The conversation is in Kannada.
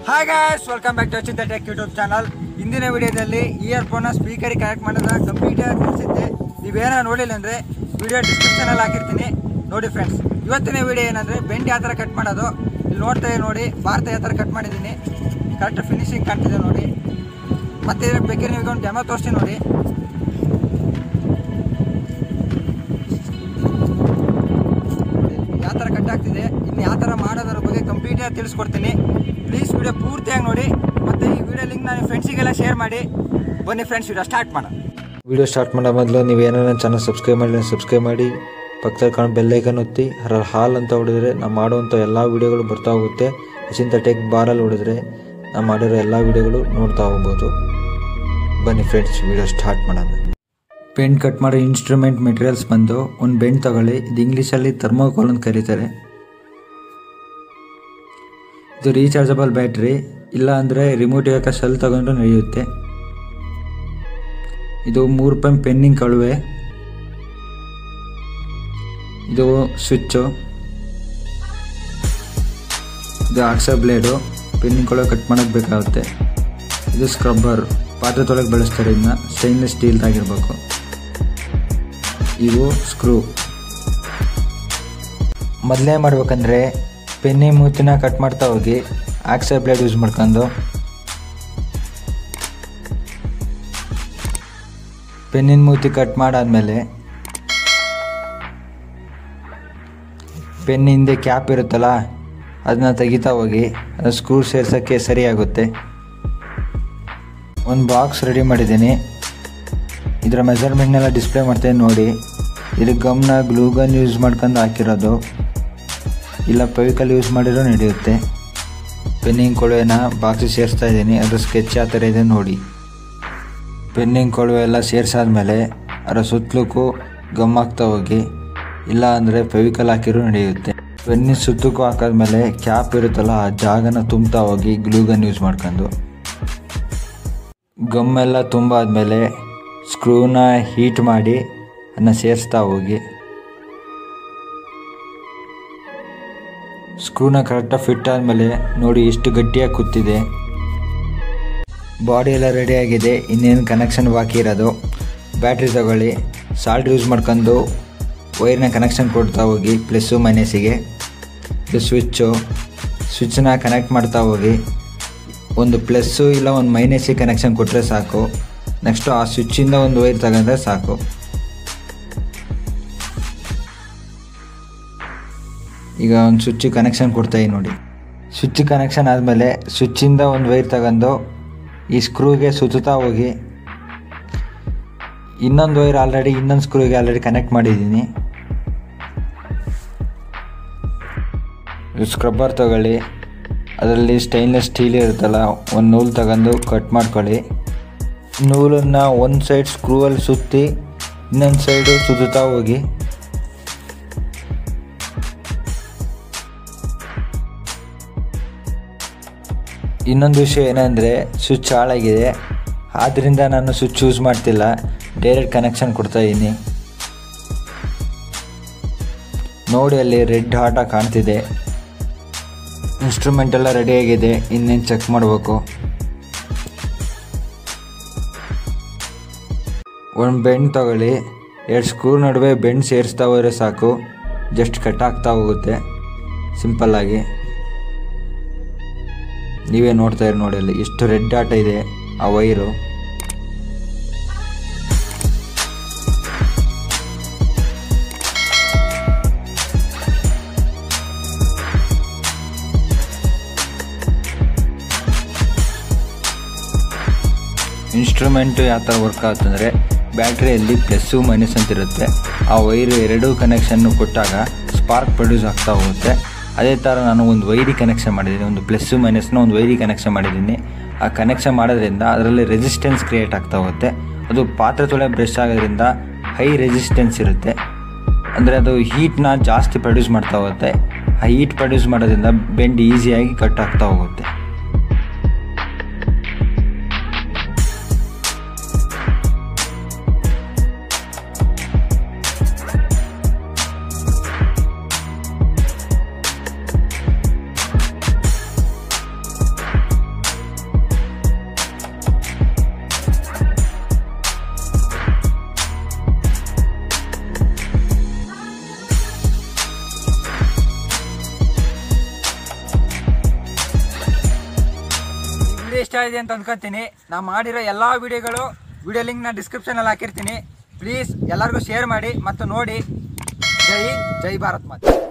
hi guys welcome back to Chinta tech YouTube channel ಇಂದಿನ ವಿಡಿಯೋದಲ್ಲಿ ಇಯರ್ಫೋನ್ನ ಸ್ಪೀಕರಿಗೆ ಕನೆಕ್ಟ್ ಮಾಡೋದ ಕಂಪ್ಲೀಟಾಗಿ ತಿಳಿಸಿದ್ದೆ ನೀವೇನೋ ನೋಡಿಲ್ಲ ಅಂದರೆ ವಿಡಿಯೋ ಡಿಸ್ಕ್ರಿಪ್ಷನಲ್ಲಿ ಹಾಕಿರ್ತೀನಿ ನೋಡಿ ಫ್ರೆಂಡ್ಸ್ ಇವತ್ತಿನ ವಿಡಿಯೋ ಏನಂದರೆ ಬೆಂಡ್ ಯಾವ ಥರ ಕಟ್ ಮಾಡೋದು ಇಲ್ಲಿ ನೋಡ್ತಾ ಇದ್ದೀವಿ ನೋಡಿ ಭಾರತ ಯಾವ ಥರ ಕಟ್ ಮಾಡಿದ್ದೀನಿ ಕರೆಕ್ಟ್ ಫಿನಿಶಿಂಗ್ ಕಾಣ್ತಿದೆ ನೋಡಿ ಮತ್ತೆ ಇದಕ್ಕೆ ಬೇಕಾದ್ರೆ ನಿಮಗೆ ಒಂದು ಡೆಮೋ ತೋರಿಸ್ತೀನಿ ನೋಡಿ ಯಾವ ಥರ ಕಟ್ ಆಗ್ತಿದೆ ಇನ್ನು ಯಾವ ಥರ ಮಾಡೋದ್ರ ಬಗ್ಗೆ ಕಂಪ್ಲೀಟಾಗಿ ತಿಳಿಸ್ಕೊಡ್ತೀನಿ ಪ್ಲೀಸ್ ವಿಡಿಯೋ ಪೂರ್ತಿಯಾಗಿ ನೋಡಿ ಮತ್ತು ಈ ವಿಡಿಯೋ ಲಿಂಕ್ ನಾನು ಫ್ರೆಂಡ್ಸಿಗೆಲ್ಲ ಶೇರ್ ಮಾಡಿ ಬನ್ನಿ ಫ್ರೆಂಡ್ಸ್ ವಿಡಿಯೋ ಸ್ಟಾರ್ಟ್ ಮಾಡೋಣ ವಿಡಿಯೋ ಸ್ಟಾರ್ಟ್ ಮಾಡೋ ಮೊದಲು ನೀವು ಏನಾರ ಚಾನಲ್ ಸಬ್ಸ್ಕ್ರೈಬ್ ಮಾಡಿ ಸಬ್ಸ್ಕ್ರೈಬ್ ಮಾಡಿ ಪಕ್ಕದಲ್ಲಿ ಕಾಣೋ ಬೆಲ್ಲೈಕನ್ ಒತ್ತಿ ಅದರಲ್ಲಿ ಹಾಲ್ ಅಂತ ಹೊಡೆದ್ರೆ ನಾವು ಮಾಡುವಂಥ ಎಲ್ಲ ವೀಡಿಯೋಗಳು ಬರ್ತಾ ಹೋಗುತ್ತೆ ಅಚಿಂತ ಟೆಕ್ ಬಾರಲ್ಲಿ ಹೊಡೆದ್ರೆ ನಾವು ಮಾಡಿರೋ ಎಲ್ಲ ವೀಡಿಯೋಗಳು ನೋಡ್ತಾ ಹೋಗ್ಬೋದು ಬನ್ನಿ ಫ್ರೆಂಡ್ಸ್ ವಿಡಿಯೋ ಸ್ಟಾರ್ಟ್ ಮಾಡೋಣ ಪೆಂಟ್ ಕಟ್ ಮಾಡೋ ಇನ್ಸ್ಟ್ರೂಮೆಂಟ್ ಮೆಟೀರಿಯಲ್ಸ್ ಬಂದು ಒಂದು ಬೆಂಡ್ ತಗೊಳ್ಳಿ ಇದು ಇಂಗ್ಲೀಷಲ್ಲಿ ಥರ್ಮೋಕೋಲ್ ಅಂತ ಕರೀತಾರೆ ಇದು ರೀಚಾರ್ಜಬಲ್ ಬ್ಯಾಟ್ರಿ ಇಲ್ಲ ಅಂದರೆ ರಿಮೋಟ್ ಇವಾಗ ಸೆಲ್ ತಗೊಂಡ್ರು ನಡೆಯುತ್ತೆ ಇದು ಮೂರು ರೂಪಾಯಿ ಪೆನ್ನಿಂಗ್ ಕಳುವೆ ಇದು ಸ್ವಿಚ್ಚು ಇದು ಆಕ್ಸಾ ಬ್ಲೇಡು ಪೆನ್ನಿಂಗ್ ಕೊಳಗೆ ಕಟ್ ಮಾಡೋಕ್ಕೆ ಬೇಕಾಗುತ್ತೆ ಇದು ಸ್ಕ್ರಬ್ಬರ್ ಪಾತ್ರೆ ತೊಳಗೆ ಬಳಸ್ತಾರೆ ಇದನ್ನ ಸ್ಟೈನ್ಲೆಸ್ ಸ್ಟೀಲ್ದಾಗಿರ್ಬೇಕು ಇವು ಸ್ಕ್ರೂ ಮೊದಲೇ ಮಾಡ್ಬೇಕಂದ್ರೆ ಪೆನ್ನಿ ಮೂತಿನ ಕಟ್ ಮಾಡ್ತಾ ಹೋಗಿ ಆಕ್ಸಾ ಬ್ಲೇಡ್ ಯೂಸ್ ಮಾಡ್ಕೊಂಡು ಪೆನ್ನಿನ ಮೂತಿ ಕಟ್ ಮಾಡಾದ್ಮೇಲೆ ಪೆನ್ ಹಿಂದೆ ಕ್ಯಾಪ್ ಇರುತ್ತಲ್ಲ ಅದನ್ನ ತೆಗಿತಾ ಹೋಗಿ ಅದು ಸ್ಕ್ರೂ ಸೇರ್ಸೋಕ್ಕೆ ಸರಿಯಾಗುತ್ತೆ ಒಂದು ಬಾಕ್ಸ್ ರೆಡಿ ಮಾಡಿದ್ದೀನಿ ಇದರ ಮೆಜರ್ಮೆಂಟ್ನೆಲ್ಲ ಡಿಸ್ಪ್ಲೇ ಮಾಡ್ತೇನೆ ನೋಡಿ ಇದು ಗಮ್ನ ಗ್ಲೂಗನ್ ಯೂಸ್ ಮಾಡ್ಕೊಂಡು ಹಾಕಿರೋದು ಇಲ್ಲ ಪವಿಕಲ್ ಯೂಸ್ ಮಾಡಿರೋ ನಡೆಯುತ್ತೆ ಪೆನ್ನಿಂಗ್ ಕೊಳುವೆನ ಬಾಕ್ಸಿಗೆ ಸೇರಿಸ್ತಾ ಇದ್ದೀನಿ ಅದ್ರ ಸ್ಕೆಚ್ ಆ ಥರ ಇದೆ ನೋಡಿ ಪೆನ್ನಿಂಗ್ ಕೊಳುವೆ ಎಲ್ಲ ಸೇರಿಸಾದ್ಮೇಲೆ ಅದರ ಸುತ್ತಲಕ್ಕೂ ಗಮ್ ಹಾಕ್ತಾ ಹೋಗಿ ಇಲ್ಲ ಅಂದರೆ ಫೆವಿಕಲ್ ಹಾಕಿರೂ ನಡೆಯುತ್ತೆ ಪೆನ್ನಿನ ಸುತ್ತಕ್ಕೂ ಹಾಕಾದ್ಮೇಲೆ ಕ್ಯಾಪ್ ಇರುತ್ತಲ್ಲ ಆ ಜಾಗನ ತುಂಬ್ತಾ ಹೋಗಿ ಗ್ಲೂಗನ್ ಯೂಸ್ ಮಾಡ್ಕೊಂಡು ಗಮ್ ಎಲ್ಲ ತುಂಬ ಆದಮೇಲೆ ಸ್ಕ್ರೂನ ಹೀಟ್ ಮಾಡಿ ಅದನ್ನ ಸೇರಿಸ್ತಾ ಹೋಗಿ ಸ್ಕ್ರೂನ ಕರೆಕ್ಟಾಗಿ ಫಿಟ್ ಆದಮೇಲೆ ನೋಡಿ ಎಷ್ಟು ಗಟ್ಟಿಯಾಗಿ ಕೂತಿದೆ ಬಾಡಿ ಎಲ್ಲ ರೆಡಿ ಆಗಿದೆ ಇನ್ನೇನು ಕನೆಕ್ಷನ್ ಬಾಕಿ ಇರೋದು ಬ್ಯಾಟ್ರಿ ತಗೊಳ್ಳಿ ಸಾಲ್ಟ್ ಯೂಸ್ ಮಾಡ್ಕೊಂಡು ವೈರ್ನ ಕನೆಕ್ಷನ್ ಕೊಡ್ತಾ ಹೋಗಿ ಪ್ಲಸ್ಸು ಮೈನಸಿಗೆ ಇದು ಸ್ವಿಚ್ಚು ಸ್ವಿಚ್ಚನ್ನ ಕನೆಕ್ಟ್ ಮಾಡ್ತಾ ಹೋಗಿ ಒಂದು ಪ್ಲಸ್ಸು ಇಲ್ಲ ಒಂದು ಮೈನಸಿಗೆ ಕನೆಕ್ಷನ್ ಕೊಟ್ಟರೆ ಸಾಕು ನೆಕ್ಸ್ಟು ಆ ಸ್ವಿಚ್ಚಿಂದ ಒಂದು ವೈರ್ ತಗೊಂಡ್ರೆ ಸಾಕು ಈಗ ಒಂದು ಸ್ವಿಚ್ ಕನೆಕ್ಷನ್ ಕೊಡ್ತಾಯಿ ನೋಡಿ ಸ್ವಿಚ್ ಕನೆಕ್ಷನ್ ಆದಮೇಲೆ ಸ್ವಿಚ್ಚಿಂದ ಒಂದು ವೈರ್ ತಗೊಂಡು ಈ ಸ್ಕ್ರೂಗೆ ಸುತ್ತಾ ಹೋಗಿ ಇನ್ನೊಂದು ವೈರ್ ಆಲ್ರೆಡಿ ಇನ್ನೊಂದು ಸ್ಕ್ರೂಗೆ ಆಲ್ರೆಡಿ ಕನೆಕ್ಟ್ ಮಾಡಿದ್ದೀನಿ ಸ್ಕ್ರಬ್ಬರ್ ತಗೊಳ್ಳಿ ಅದರಲ್ಲಿ ಸ್ಟೈನ್ಲೆಸ್ ಸ್ಟೀಲ್ ಇರುತ್ತಲ್ಲ ಒಂದು ನೂಲು ತಗೊಂಡು ಕಟ್ ಮಾಡ್ಕೊಳ್ಳಿ ನೂಲನ್ನು ಒಂದು ಸೈಡ್ ಸ್ಕ್ರೂವಲ್ಲಿ ಸುತ್ತಿ ಇನ್ನೊಂದು ಸೈಡು ಸುತ್ತಾ ಹೋಗಿ ಇನ್ನೊಂದು ವಿಷಯ ಏನಂದರೆ ಸ್ವಿಚ್ ಹಾಳಾಗಿದೆ ಆದ್ದರಿಂದ ನಾನು ಸ್ವಿಚ್ ಯೂಸ್ ಮಾಡ್ತಿಲ್ಲ ಡೈರೆಕ್ಟ್ ಕನೆಕ್ಷನ್ ಕೊಡ್ತಾ ಇದ್ದೀನಿ ನೋಡಿ ಅಲ್ಲಿ ರೆಡ್ ಹಾಟಾಗಿ ಕಾಣ್ತಿದೆ ಇನ್ಸ್ಟ್ರೂಮೆಂಟ್ ಎಲ್ಲ ರೆಡಿಯಾಗಿದೆ ಇನ್ನೇನು ಚೆಕ್ ಮಾಡಬೇಕು ಒಂದು ಬೆಂಡ್ ತಗೊಳ್ಳಿ ಎರಡು ಸ್ಕ್ರೂ ನಡುವೆ ಬೆಂಡ್ ಸೇರಿಸ್ತಾ ಹೋದರೆ ಸಾಕು ಜಸ್ಟ್ ಕಟ್ ಆಗ್ತಾ ಹೋಗುತ್ತೆ ಸಿಂಪಲ್ಲಾಗಿ ನೀವೇ ನೋಡ್ತಾ ಇರಿ ನೋಡಿ ಅಲ್ಲಿ ಎಷ್ಟು ರೆಡ್ ಆಟ ಇದೆ ಆ ವೈರು ಇನ್ಸ್ಟ್ರೂಮೆಂಟು ಯಾವ ಥರ ವರ್ಕ್ ಆಗುತ್ತಂದರೆ ಬ್ಯಾಟ್ರಿಯಲ್ಲಿ ಪ್ಲಸ್ಸು ಮೈನಸ್ ಅಂತ ಇರುತ್ತೆ ಆ ವೈರು ಎರಡೂ ಕನೆಕ್ಷನ್ನು ಕೊಟ್ಟಾಗ ಸ್ಪಾರ್ಕ್ ಪ್ರೊಡ್ಯೂಸ್ ಆಗ್ತಾ ಹೋಗುತ್ತೆ ಅದೇ ಥರ ನಾನು ಒಂದು ವೈರಿ ಕನೆಕ್ಷನ್ ಮಾಡಿದ್ದೀನಿ ಒಂದು ಪ್ಲಸ್ಸು ಮೈನಸ್ನ ಒಂದು ವೈರಿ ಕನೆಕ್ಷನ್ ಮಾಡಿದ್ದೀನಿ ಆ ಕನೆಕ್ಷನ್ ಮಾಡೋದ್ರಿಂದ ಅದರಲ್ಲಿ ರೆಸಿಸ್ಟೆನ್ಸ್ ಕ್ರಿಯೇಟ್ ಆಗ್ತಾ ಹೋಗುತ್ತೆ ಅದು ಪಾತ್ರೆ ತೊಳೆ ಬ್ರಷ್ ಆಗೋದ್ರಿಂದ ಹೈ ರೆಸಿಸ್ಟೆನ್ಸ್ ಇರುತ್ತೆ ಅಂದರೆ ಅದು ಹೀಟ್ನ ಜಾಸ್ತಿ ಪ್ರೊಡ್ಯೂಸ್ ಮಾಡ್ತಾ ಹೋಗುತ್ತೆ ಆ ಹೀಟ್ ಪ್ರೊಡ್ಯೂಸ್ ಮಾಡೋದ್ರಿಂದ ಬೆಂಡ್ ಈಸಿಯಾಗಿ ಕಟ್ ಆಗ್ತಾ ಹೋಗುತ್ತೆ ಇಷ್ಟ ಆಗಿದೆ ಅಂತ ಅಂದ್ಕೊತೀನಿ ನಾ ಮಾಡಿರೋ ಎಲ್ಲ ವಿಡಿಯೋಗಳು ವಿಡಿಯೋ ಲಿಂಕ್ನ ಡಿಸ್ಕ್ರಿಪ್ಷನಲ್ಲಿ ಹಾಕಿರ್ತೀನಿ ಪ್ಲೀಸ್ ಎಲ್ಲರಿಗೂ ಶೇರ್ ಮಾಡಿ ಮತ್ತು ನೋಡಿ ಜೈ ಹಿಂದ್, ಜೈ ಭಾರತ್ ಮಾತೆ